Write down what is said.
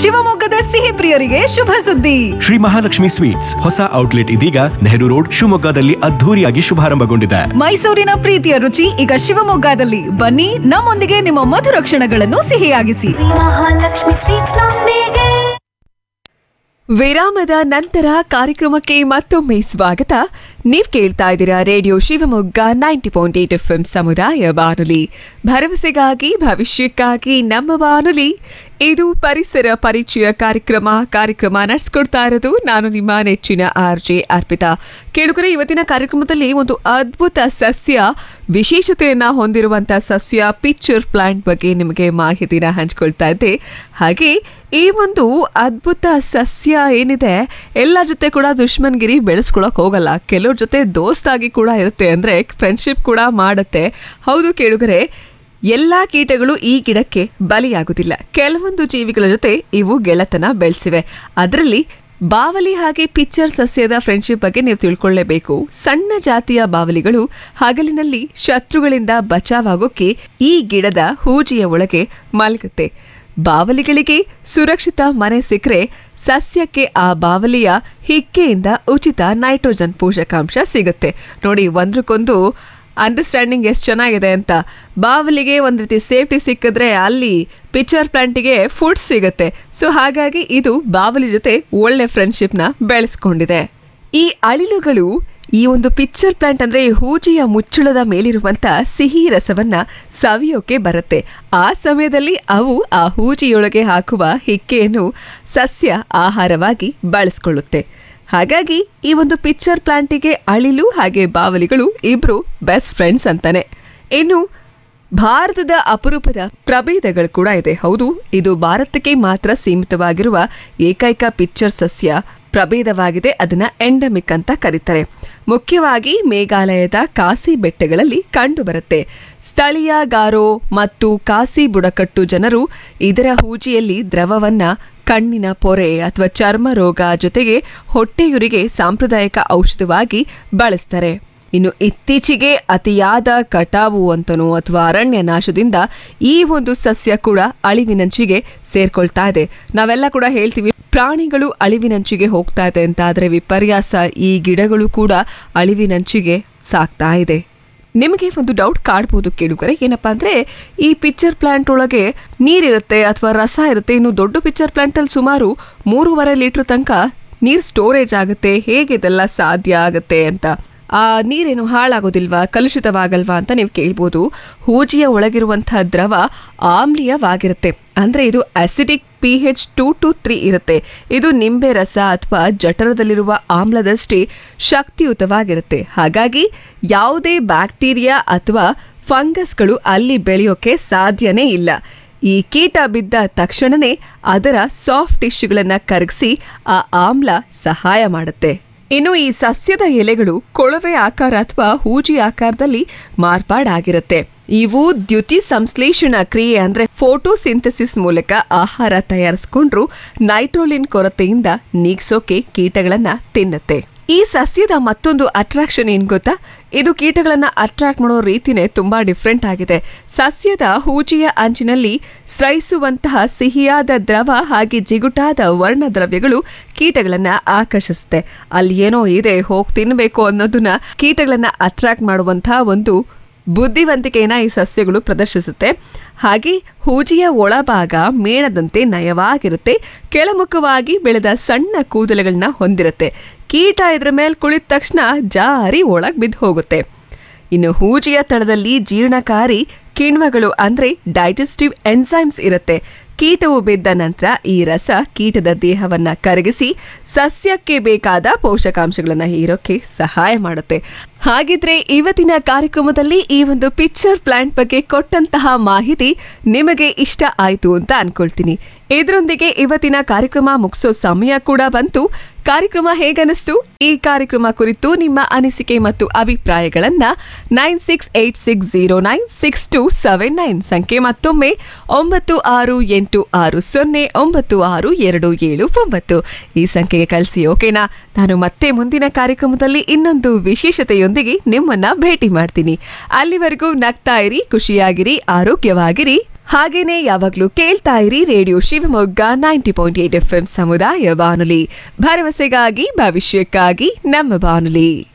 ಶಿವಮೊಗ್ಗದ ಸಿಹಿ ಪ್ರಿಯರಿಗೆ ಶುಭ ಸುದ್ದಿ ಶ್ರೀ ಮಹಾಲಕ್ಷ್ಮಿ ಸ್ವೀಟ್ಸ್ ಹೊಸ ಔಟ್ಲೆಟ್ ಇದೀಗ ನೆಹರು ರೋಡ್ ಶಿವಮೊಗ್ಗದಲ್ಲಿ ಅದ್ಧೂರಿಯಾಗಿ ಶುಭಾರಂಭಗೊಂಡಿದೆ ಮೈಸೂರಿನ ಪ್ರೀತಿಯ ರುಚಿ ಈಗ ಶಿವಮೊಗ್ಗದಲ್ಲಿ ಬನ್ನಿ ನಮ್ಮೊಂದಿಗೆ ನಿಮ್ಮ ಮಧುರ ಕ್ಷಣಗಳನ್ನು ಸಿಹಿಯಾಗಿಸಿ ಮಹಾಲಕ್ಷ್ಮಿ ಸ್ವೀಟ್ಸ್ ನೊಂದಿಗೆ ವಿರಾಮದ ನಂತರ ಕಾರ್ಯಕ್ರಮಕ್ಕೆ ಮತ್ತೊಮ್ಮೆ ಸ್ವಾಗತ ನೀವು ಕೇಳ್ತಾ ಇದ್ದೀರಾ radio Shivamogga ninety point eight F ಸಮುದಾಯ ಬಾನುಲಿ ಭರವಸೆಗಾಗಿ ಭವಿಷ್ಯಕ್ಕಾಗಿ ನಮ್ಮ ಬಾನುಲಿ ಇದು ಪರಿಸರ ಪರಿಚಯ ಕಾರ್ಯಕ್ರಮ ಕಾರ್ಯಕ್ರಮ ನಡೆಸ್ಕೊಡ್ತಾ ಇರೋದು ನಾನು ನಿಮ್ಮ ನೆಚ್ಚಿನ ಆರ್ ಜೆ ಅರ್ಪಿತಾ ಕೇಳುಗರೆ ಇವತ್ತಿನ ಕಾರ್ಯಕ್ರಮದಲ್ಲಿ ಒಂದು ಅದ್ಭುತ ಸಸ್ಯ ವಿಶೇಷತೆಯನ್ನ ಹೊಂದಿರುವಂತಹ ಸಸ್ಯ ಪಿಕ್ಚರ್ ಪ್ಲಾಂಟ್ ಬಗ್ಗೆ ನಿಮಗೆ ಮಾಹಿತಿನ ಹಂಚ್ಕೊಳ್ತಾ ಇದ್ದೆ ಹಾಗೆ ಈ ಒಂದು ಅದ್ಭುತ ಸಸ್ಯ ಏನಿದೆ ಎಲ್ಲ ಜೊತೆ ಕೂಡ ದುಶ್ಮನ್ಗಿರಿ ಬೆಳೆಸ್ಕೊಳಕ್ ಹೋಗಲ್ಲ ಕೆಲವ್ರ ಜೊತೆ ದೋಸ್ತಾಗಿ ಕೂಡ ಇರುತ್ತೆ ಅಂದ್ರೆ ಫ್ರೆಂಡ್ಶಿಪ್ ಕೂಡ ಮಾಡುತ್ತೆ ಹೌದು ಕೇಳುಗರೆ ಎಲ್ಲಾ ಕೀಟಗಳು ಈ ಗಿಡಕ್ಕೆ ಬಲಿಯಾಗುವುದಿಲ್ಲ ಕೆಲವೊಂದು ಜೀವಿಗಳ ಜೊತೆ ಇವು ಗೆಳೆತನ ಬೆಳೆಸಿವೆ ಅದರಲ್ಲಿ ಬಾವಲಿ ಹಾಗೆ ಪಿಚ್ಚರ್ ಸಸ್ಯದ ಫ್ರೆಂಡ್ಶಿಪ್ ಬಗ್ಗೆ ನೀವು ತಿಳ್ಕೊಳ್ಳೇಬೇಕು ಸಣ್ಣ ಜಾತಿಯ ಬಾವಲಿಗಳು ಹಗಲಿನಲ್ಲಿ ಶತ್ರುಗಳಿಂದ ಬಚಾವಾಗೋಕೆ ಈ ಗಿಡದ ಹೂಜಿಯ ಒಳಗೆ ಮಲಗುತ್ತೆ ಬಾವಲಿಗಳಿಗೆ ಸುರಕ್ಷಿತ ಮನೆ ಸಿಕ್ಕರೆ ಸಸ್ಯಕ್ಕೆ ಆ ಬಾವಲಿಯ ಹಿಕ್ಕೆಯಿಂದ ಉಚಿತ ನೈಟ್ರೋಜನ್ ಪೋಷಕಾಂಶ ಸಿಗುತ್ತೆ ನೋಡಿ ಒಂದ್ರಕ್ಕೊಂದು ಅಂಡರ್ಸ್ಟ್ಯಾಂಡಿಂಗ್ ಎಷ್ಟು ಚೆನ್ನಾಗಿದೆ ಅಂತ ಬಾವಲಿಗೆ ಒಂದು ರೀತಿ ಸೇಫ್ಟಿ ಸಿಕ್ಕಿದ್ರೆ ಅಲ್ಲಿ ಪಿಕ್ಚರ್ ಪ್ಲಾಂಟಿಗೆ ಫುಡ್ ಸಿಗುತ್ತೆ ಸೊ ಹಾಗಾಗಿ ಇದು ಬಾವಲಿ ಜೊತೆ ಒಳ್ಳೆ ಫ್ರೆಂಡ್ಶಿಪ್ನ ಬೆಳೆಸ್ಕೊಂಡಿದೆ ಈ ಅಳಿಲುಗಳು ಈ ಒಂದು ಪಿಕ್ಚರ್ ಪ್ಲಾಂಟ್ ಅಂದ್ರೆ ಈ ಹೂಜಿಯ ಮುಚ್ಚಳದ ಮೇಲಿರುವಂತ ಸಿಹಿ ರಸವನ್ನ ಸವಿಯೋಕೆ ಬರುತ್ತೆ ಆ ಸಮಯದಲ್ಲಿ ಅವು ಆ ಹೂಜಿಯೊಳಗೆ ಹಾಕುವ ಹಿಕ್ಕೆಯನ್ನು ಸಸ್ಯ ಆಹಾರವಾಗಿ ಬಳಸ್ಕೊಳ್ಳುತ್ತೆ ಹಾಗಾಗಿ ಈ ಒಂದು ಪಿಕ್ಚರ್ ಪ್ಲಾಂಟಿಗೆ ಅಳಿಲು ಹಾಗೆ ಬಾವಲಿಗಳು ಇಬ್ರು ಬೆಸ್ಟ್ ಫ್ರೆಂಡ್ಸ್ ಅಂತಾನೆ ಇನ್ನು ಭಾರತದ ಅಪರೂಪದ ಪ್ರಭೇದಗಳು ಕೂಡ ಇದೆ ಹೌದು ಇದು ಭಾರತಕ್ಕೆ ಮಾತ್ರ ಸೀಮಿತವಾಗಿರುವ ಏಕೈಕ ಪಿಕ್ಚರ್ ಸಸ್ಯ ಪ್ರಭೇದವಾಗಿದೆ ಅದನ್ನ ಎಂಡಮಿಕ್ ಅಂತ ಕರೀತಾರೆ ಮುಖ್ಯವಾಗಿ ಮೇಘಾಲಯದ ಕಾಸಿ ಬೆಟ್ಟಗಳಲ್ಲಿ ಕಂಡುಬರುತ್ತೆ ಸ್ಥಳೀಯ ಗಾರೋ ಮತ್ತು ಕಾಸಿ ಬುಡಕಟ್ಟು ಜನರು ಇದರ ಹೂಜಿಯಲ್ಲಿ ದ್ರವವನ್ನ ಕಣ್ಣಿನ ಪೊರೆ ಅಥವಾ ಚರ್ಮ ರೋಗ ಜೊತೆಗೆ ಹೊಟ್ಟೆಯುರಿಗೆ ಸಾಂಪ್ರದಾಯಿಕ ಔಷಧವಾಗಿ ಬಳಸ್ತಾರೆ ಇನ್ನು ಇತ್ತೀಚೆಗೆ ಅತಿಯಾದ ಕಟಾವು ಅಂತನೋ ಅಥವಾ ಅರಣ್ಯ ನಾಶದಿಂದ ಈ ಒಂದು ಸಸ್ಯ ಕೂಡ ಅಳಿವಿನಂಚಿಗೆ ಸೇರ್ಕೊಳ್ತಾ ಇದೆ ನಾವೆಲ್ಲ ಕೂಡ ಹೇಳ್ತೀವಿ ಪ್ರಾಣಿಗಳು ಅಳಿವಿನಂಚಿಗೆ ಹೋಗ್ತಾ ಇದೆ ಅಂತ ಆದರೆ ವಿಪರ್ಯಾಸ ಈ ಗಿಡಗಳು ಕೂಡ ಅಳಿವಿನಂಚಿಗೆ ಸಾಕ್ತಾ ಇದೆ ನಿಮಗೆ ಒಂದು ಡೌಟ್ ಕಾಡ್ಬೋದು ಕೇಳುಗರೆ ಏನಪ್ಪಾ ಅಂದ್ರೆ ಈ ಪಿಕ್ಚರ್ ಪ್ಲಾಂಟ್ ಒಳಗೆ ನೀರಿರುತ್ತೆ ಅಥವಾ ರಸ ಇರುತ್ತೆ ಇನ್ನು ದೊಡ್ಡ ಪಿಕ್ಚರ್ ಪ್ಲಾಂಟ್ ಅಲ್ಲಿ ಸುಮಾರು ಮೂರುವರೆ ಲೀಟರ್ ತನಕ ನೀರ್ ಸ್ಟೋರೇಜ್ ಆಗುತ್ತೆ ಹೇಗೆ ಇದೆಲ್ಲ ಸಾಧ್ಯ ಆಗುತ್ತೆ ಅಂತ ಆ ನೀರೇನು ಹಾಳಾಗೋದಿಲ್ವಾ ಕಲುಷಿತವಾಗಲ್ವಾ ಅಂತ ನೀವು ಕೇಳ್ಬೋದು ಹೂಜಿಯ ಒಳಗಿರುವಂತಹ ದ್ರವ ಆಮ್ಲೀಯವಾಗಿರುತ್ತೆ ಅಂದ್ರೆ ಇದು acidic P H two to three ಇರುತ್ತೆ ಇದು ನಿಂಬೆ ರಸ ಅಥವಾ ಜಠರದಲ್ಲಿರುವ ಆಮ್ಲದಷ್ಟೇ ಶಕ್ತಿಯುತವಾಗಿರುತ್ತೆ ಹಾಗಾಗಿ ಯಾವುದೇ ಬ್ಯಾಕ್ಟೀರಿಯಾ ಅಥವಾ ಫಂಗಸ್ಗಳು ಅಲ್ಲಿ ಬೆಳೆಯೋಕೆ ಸಾಧ್ಯನೇ ಇಲ್ಲ ಈ ಕೀಟ ಬಿದ್ದ ತಕ್ಷಣನೇ ಅದರ ಸಾಫ್ಟ್ ಟಿಶ್ಯೂಗಳನ್ನ ಕರಗಿಸಿ ಆ ಆಮ್ಲ ಸಹಾಯ ಮಾಡುತ್ತೆ ಇನ್ನು ಈ ಸಸ್ಯದ ಎಲೆಗಳು ಕೊಳವೆ ಆಕಾರ ಅಥವಾ ಹೂಜಿ ಆಕಾರದಲ್ಲಿ ಮಾರ್ಪಾಡಾಗಿರುತ್ತೆ ಇವು ದ್ಯುತಿ ಸಂಶ್ಲೇಷಣಾ ಕ್ರಿಯೆ ಅಂದ್ರೆ ಫೋಟೋಸಿಂಥಸಿಸ್ ಮೂಲಕ ಆಹಾರ ತಯಾರಿಸ್ಕೊಂಡ್ರು ನೈಟ್ರೋಲಿನ್ ಕೊರತೆಯಿಂದ ನೀಗ್ಸೋಕೆ ಕೀಟಗಳನ್ನ ತಿನ್ನುತ್ತೆ ಈ ಸಸ್ಯದ ಮತ್ತೊಂದು ಅಟ್ರಾಕ್ಷನ್ ಏನ್ ಗೊತ್ತಾ ಇದು ಕೀಟಗಳನ್ನ ಅಟ್ರಾಕ್ಟ್ ಮಾಡೋ ರೀತಿನೇ ತುಂಬಾ ಡಿಫ್ರೆಂಟ್ ಆಗಿದೆ ಸಸ್ಯದ ಹೂಜಿಯ ಅಂಚಿನಲ್ಲಿ ಸ್ರಯಿಸುವಂತಹ ಸಿಹಿಯಾದ ದ್ರವ ಹಾಗೆ ಜಿಗುಟಾದ ವರ್ಣದ್ರವ್ಯಗಳು ಕೀಟಗಳನ್ನ ಆಕರ್ಷಿಸುತ್ತೆ ಅಲ್ಲಿ ಏನೋ ಇದೆ ಹೋಗಿ ತಿನ್ಬೇಕು ಅನ್ನೋದನ್ನ ಕೀಟಗಳನ್ನ ಅಟ್ರಾಕ್ಟ್ ಮಾಡುವಂತಹ ಒಂದು ಬುದ್ಧಿವಂತಿಕೆಯನ್ನ ಈ ಸಸ್ಯಗಳು ಪ್ರದರ್ಶಿಸುತ್ತೆ ಹಾಗೆ ಹೂಜಿಯ ಒಳಭಾಗ ಮೇಣದಂತೆ ನಯವಾಗಿರುತ್ತೆ ಕೆಳಮುಖವಾಗಿ ಬೆಳೆದ ಸಣ್ಣ ಕೂದಲುಗಳನ್ನ ಹೊಂದಿರುತ್ತೆ ಕೀಟ ಇದ್ರ ಮೇಲೆ ಕುಳಿತ ತಕ್ಷಣ ಜಾರಿ ಒಳಗ್ ಬಿದ್ದು ಹೋಗುತ್ತೆ ಇನ್ನು ಹೂಜಿಯ ತಳದಲ್ಲಿ ಜೀರ್ಣಕಾರಿ ಕಿಣ್ವಗಳು ಅಂದ್ರೆ ಡೈಜೆಸ್ಟಿವ್ ಎನ್ಸೈಮ್ಸ್ ಇರುತ್ತೆ ಕೀಟವು ಬಿದ್ದ ನಂತರ ಈ ರಸ ಕೀಟದ ದೇಹವನ್ನ ಕರಗಿಸಿ ಸಸ್ಯಕ್ಕೆ ಬೇಕಾದ ಪೋಷಕಾಂಶಗಳನ್ನ ಹೀರೋಕೆ ಸಹಾಯ ಮಾಡುತ್ತೆ ಹಾಗಿದ್ರೆ ಇವತ್ತಿನ ಕಾರ್ಯಕ್ರಮದಲ್ಲಿ ಈ ಒಂದು ಪಿಕ್ಚರ್ ಪ್ಲಾಂಟ್ ಬಗ್ಗೆ ಕೊಟ್ಟಂತಹ ಮಾಹಿತಿ ನಿಮಗೆ ಇಷ್ಟ ಆಯ್ತು ಅಂತ ಅನ್ಕೊಳ್ತೀನಿ ಇದರೊಂದಿಗೆ ಇವತ್ತಿನ ಕಾರ್ಯಕ್ರಮ ಮುಗಿಸೋ ಸಮಯ ಕೂಡ ಬಂತು ಕಾರ್ಯಕ್ರಮ ಹೇಗನಿಸ್ತು ಈ ಕಾರ್ಯಕ್ರಮ ಕುರಿತು ನಿಮ್ಮ ಅನಿಸಿಕೆ ಮತ್ತು ಅಭಿಪ್ರಾಯಗಳನ್ನ nine six eight six zero nine six two seven nine ಸಂಖ್ಯೆ ಮತ್ತೊಮ್ಮೆ ಒಂಬತ್ತು ಆರು ಎಂಟು ಆರು ಸೊನ್ನೆ ಒಂಬತ್ತು ಆರು ಎರಡು ಏಳು ಒಂಬತ್ತು ಈ ಸಂಖ್ಯೆಗೆ ಕಳಿಸಿ ಓಕೆನಾ ನಾನು ಮತ್ತೆ ಮುಂದಿನ ಕಾರ್ಯಕ್ರಮದಲ್ಲಿ ಇನ್ನೊಂದು ವಿಶೇಷತೆಯೊಂದಿಗೆ ನಿಮ್ಮನ್ನ ಭೇಟಿ ಮಾಡ್ತೀನಿ ಅಲ್ಲಿವರೆಗೂ ನಗ್ತಾ ಇರಿ ಖುಷಿಯಾಗಿರಿ ಆರೋಗ್ಯವಾಗಿರಿ ಹಾಗೇನೆ ಯಾವಾಗ್ಲೂ ಕೇಳ್ತಾ ಇರಿ radio Shivamogga ninety point eight F M ಸಮುದಾಯ ಬಾನುಲಿ ಭರವಸೆಗಾಗಿ ಭವಿಷ್ಯಕ್ಕಾಗಿ ನಮ್ಮ ಬಾನುಲಿ